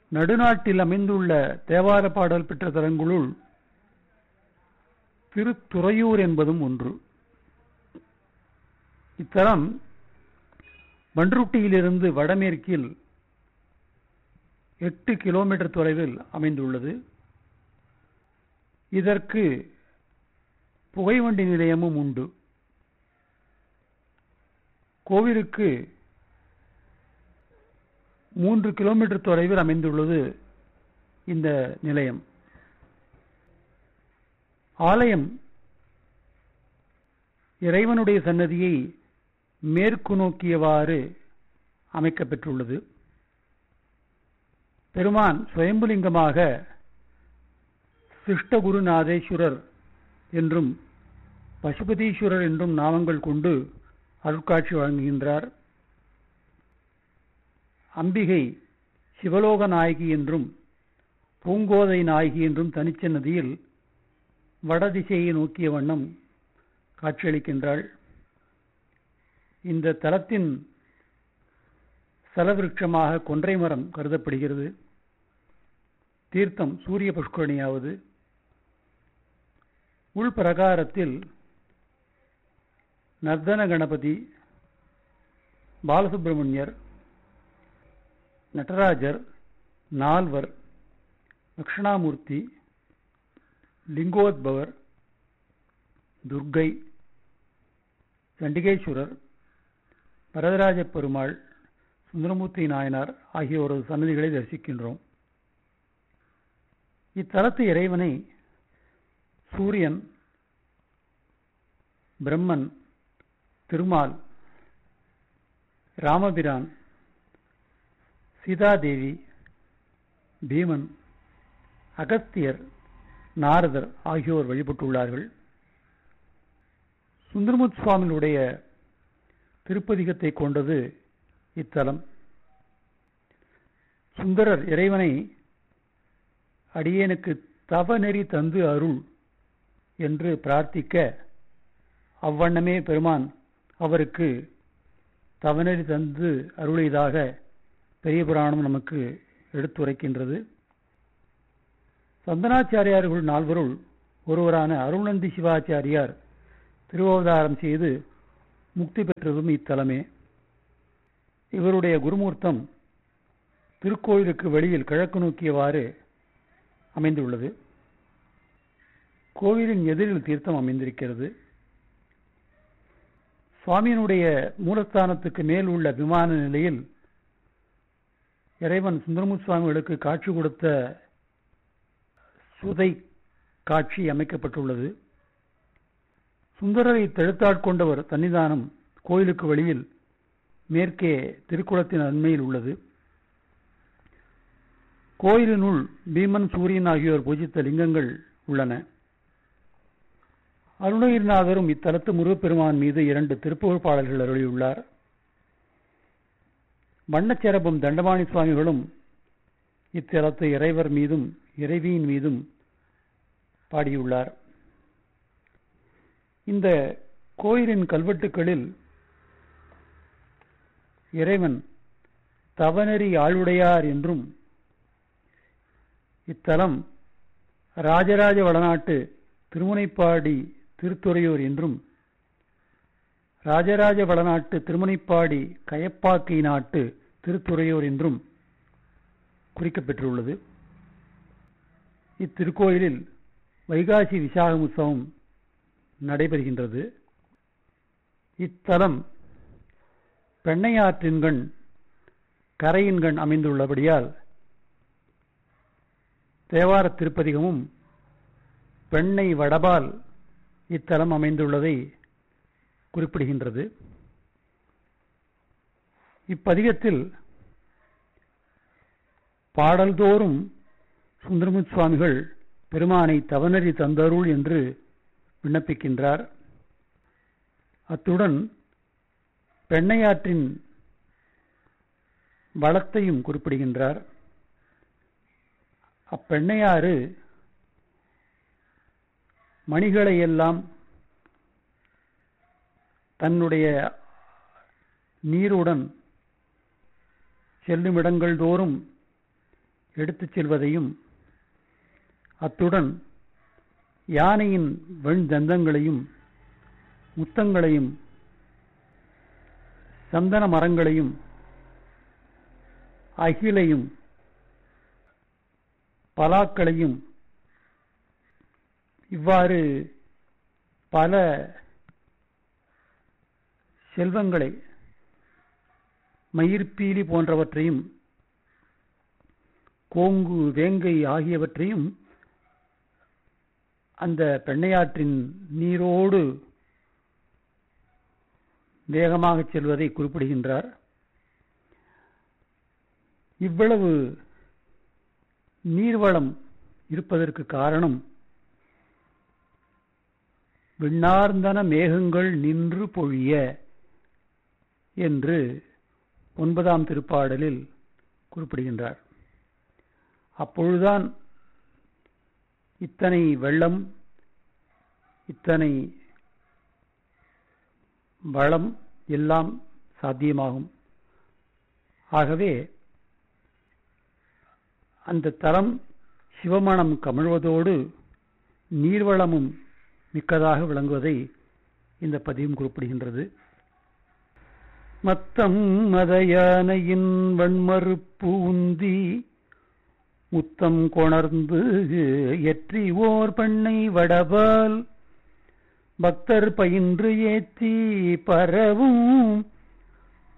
நடுநாட்டில் அமைந்துள்ள தேவார பாடல் பெற்ற தலங்களுள் திருத்துறையூர் என்பதும் ஒன்று இத்தலம் பன்ருட்டியிலிருந்து வடமேற்கில் எட்டு கிலோமீட்டர் தொலைவில் அமைந்துள்ளது இதற்கு புகைவண்டி நிலையமும் உண்டு கோவிலுக்கு மூன்று கிலோமீட்டர் தொலைவில் அமைந்துள்ளது இந்த நிலையம் ஆலயம் இறைவனுடைய சன்னதியை மேற்கு நோக்கியவாறு அமைக்கப்பெற்றுள்ளது பெருமான் சுயம்புலிங்கமாக சிஷ்டகுருநாதேஸ்வரர் என்றும் பசுபதீஸ்வரர் என்றும் நாமங்கள் கொண்டு அருட்காட்சி வழங்குகின்றார் அம்பிகை சிவலோக நாயகி என்றும் பூங்கோதை நாயகி என்றும் தனிச்சன்னதியில் வடதிசையை நோக்கிய வண்ணம் காட்சியளிக்கின்றாள் இந்த தலத்தின் சலவிருட்சமாக கொன்றை மரம் கருதப்படுகிறது தீர்த்தம் சூரிய புஷ்கரணியாவது உள்பிரகாரத்தில் நர்தன கணபதி பாலசுப்பிரமணியர் நடராஜர் நால்வர் தட்சிணாமூர்த்தி லிங்கோத்பவர் துர்கை சண்டிகேஸ்வரர் வரதராஜ பெருமாள் சுந்தரமூர்த்தி நாயனார் ஆகியோரது சன்னதிகளை தரிசிக்கின்றோம் இத்தலத்து இறைவனை சூரியன் பிரம்மன் திருமால் ராமபிரான் சீதாதேவி பீமன் அகஸ்தியர் நாரதர் ஆகியோர் வழிபட்டுள்ளார்கள் சுந்தரமுத் சுவாமியுடைய திருப்பதிகத்தை கொண்டது இத்தலம் சுந்தரர் இறைவனை அடியேனுக்கு தவநெறி தந்து அருள் என்று பிரார்த்திக்க அவ்வண்ணமே பெருமான் அவருக்கு தவநெறி தந்து அருளியதாக பெரிய புராணம் நமக்கு எடுத்துரைக்கின்றது சந்தனாச்சாரியார்கள் நால்வருள் ஒருவரான அருள்நந்தி சிவாச்சாரியார் திருவவதாரம் செய்து முக்தி பெற்றதும் இத்தலமே இவருடைய குருமூர்த்தம் திருக்கோயிலுக்கு வெளியில் கிழக்கு நோக்கியவாறு அமைந்துள்ளது கோவிலின் எதிரில் தீர்த்தம் அமைந்திருக்கிறது சுவாமியினுடைய மூலஸ்தானத்துக்கு மேல் உள்ள விமான நிலையில் இறைவன் சுந்தரமுத் சுவாமிகளுக்கு காட்சி கொடுத்த சுதை காட்சி அமைக்கப்பட்டுள்ளது சுந்தரரை தடுத்தாட்கொண்டவர் சன்னிதானம் கோயிலுக்கு வெளியில் மேற்கே திருக்குளத்தின் அண்மையில் உள்ளது கோயிலினுள் பீமன் சூரியன் ஆகியோர் பூஜித்த லிங்கங்கள் உள்ளன அருணகிரிநாதரும் இத்தலத்து முருகப்பெருமான் மீது இரண்டு திருப்புகழ் பாடல்கள் அருளியுள்ளார் வண்ணச்சரபம் தண்டபாணி சுவாமிகளும் இத்தலத்து இறைவர் மீதும் இறைவியின் மீதும் பாடியுள்ளார் இந்த கோயிலின் கல்வெட்டுகளில் இறைவன் தவநெறி ஆளுடையார் என்றும் இத்தலம் ராஜராஜ வடநாட்டு திருமுனைப்பாடி திருத்துறையூர் என்றும் ராஜராஜ வடநாட்டு திருமுனைப்பாடி கயப்பாக்கை நாட்டு திருத்துறையூர் என்றும் குறிக்கப்பெற்றுள்ளது இத்திருக்கோயிலில் வைகாசி விசாகம் உற்சவம் நடைபெறுகின்றது இத்தலம் பெண்ணையாற்றின்கண் கரையின்கண் அமைந்துள்ளபடியால் தேவார திருப்பதிகமும் பெண்ணை வடபால் இத்தலம் அமைந்துள்ளதை குறிப்பிடுகின்றது இப்பதிகத்தில் பாடல்தோறும் சுந்தரமுத் சுவாமிகள் பெருமானை தவநெறி தந்தருள் என்று விண்ணப்பிக்கின்றார் அத்துடன் பெண்ணையாற்றின் வளத்தையும் குறிப்பிடுகின்றார் அப்பெண்ணையாறு மணிகளை எல்லாம் தன்னுடைய நீருடன் செல்லும் இடங்கள் தோறும் எடுத்துச் செல்வதையும் அத்துடன் யானையின் வெண் தந்தங்களையும் முத்தங்களையும் சந்தன மரங்களையும் அகிலையும் பலாக்களையும் இவ்வாறு பல செல்வங்களை மயிர்பீலி போன்றவற்றையும் கோங்கு வேங்கை ஆகியவற்றையும் அந்த பெண்ணையாற்றின் நீரோடு வேகமாக செல்வதை குறிப்பிடுகின்றார் இவ்வளவு நீர்வளம் இருப்பதற்கு காரணம் விண்ணார்ந்தன மேகங்கள் நின்று பொழிய என்று ஒன்பதாம் திருப்பாடலில் குறிப்பிடுகின்றார் அப்பொழுதுதான் இத்தனை வெள்ளம் இத்தனை வளம் எல்லாம் சாத்தியமாகும் ஆகவே அந்த தலம் சிவமணம் கமழ்வதோடு நீர்வளமும் மிக்கதாக விளங்குவதை இந்த பதிவும் குறிப்பிடுகின்றது மத்தம் மதயானையின் வன்மறுப்பு உந்தி முத்தம் கொணர்ந்து எற்றி ஓர் பெண்ணை வடபால் பக்தர் பயின்று ஏத்தி பரவும்